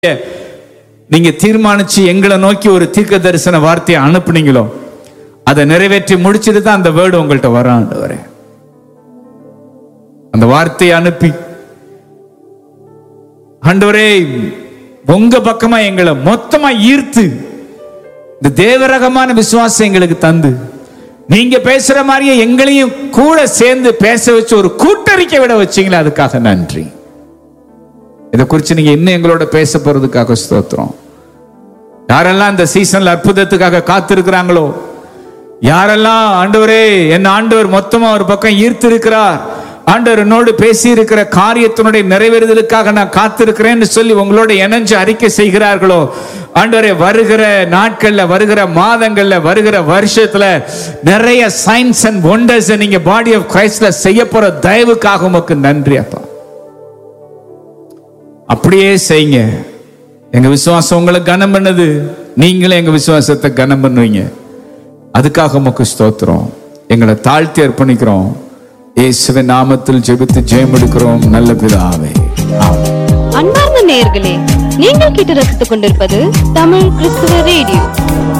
நீங்க தீர்மானிச்சு எங்களை நோக்கி ஒரு தீர்க்க தரிசன வார்த்தையை அனுப்புனீங்களோ அதை நிறைவேற்றி முடிச்சிட்டு தான் அந்த வேர்டு உங்கள்கிட்ட வரும் ஆண்டவரே அந்த வார்த்தையை அனுப்பி ஆண்டவரே உங்க பக்கமா எங்களை மொத்தமா ஈர்த்து இந்த தேவரகமான விசுவாசம் எங்களுக்கு தந்து நீங்க பேசுற மாதிரியே எங்களையும் கூட சேர்ந்து பேச வச்சு ஒரு கூட்டறிக்கை விட வச்சீங்களே அதுக்காக நன்றி இதை குறித்து நீங்க இன்னும் எங்களோட பேச போறதுக்காக ஸ்தோத்திரம் யாரெல்லாம் இந்த சீசன்ல அற்புதத்துக்காக காத்திருக்கிறாங்களோ யாரெல்லாம் ஆண்டவரே என் ஆண்டவர் மொத்தமா ஒரு பக்கம் ஈர்த்து இருக்கிறார் ஆண்டவர் என்னோடு பேசி இருக்கிற காரியத்தினுடைய நிறைவேறுதலுக்காக நான் காத்திருக்கிறேன்னு சொல்லி உங்களோட இணைஞ்சு அறிக்கை செய்கிறார்களோ ஆண்டவரே வருகிற நாட்கள்ல வருகிற மாதங்கள்ல வருகிற வருஷத்துல நிறைய சயின்ஸ் அண்ட் ஒண்டர்ஸ் நீங்க பாடி ஆஃப் கிரைஸ்ட்ல செய்ய போற தயவுக்காக உமக்கு நன்றி அப்பா அப்படியே செய்யுங்க எங்க விசுவாசம் உங்களை கனம் பண்ணது நீங்களும் எங்க விசுவாசத்தை கனம் பண்ணுவீங்க அதுக்காக உமக்கு ஸ்தோத்திரம் எங்களை தாழ்த்தி அர்ப்பணிக்கிறோம் இயேசுவின் நாமத்தில் ஜெபித்து ஜெயம் எடுக்கிறோம் நல்ல பிதாவே ஆமென். அன்பார்ந்த நேயர்களே நீங்கள் கேட்டு ரசித்துக் கொண்டிருப்பது தமிழ் கிறிஸ்துவ ரேடியோ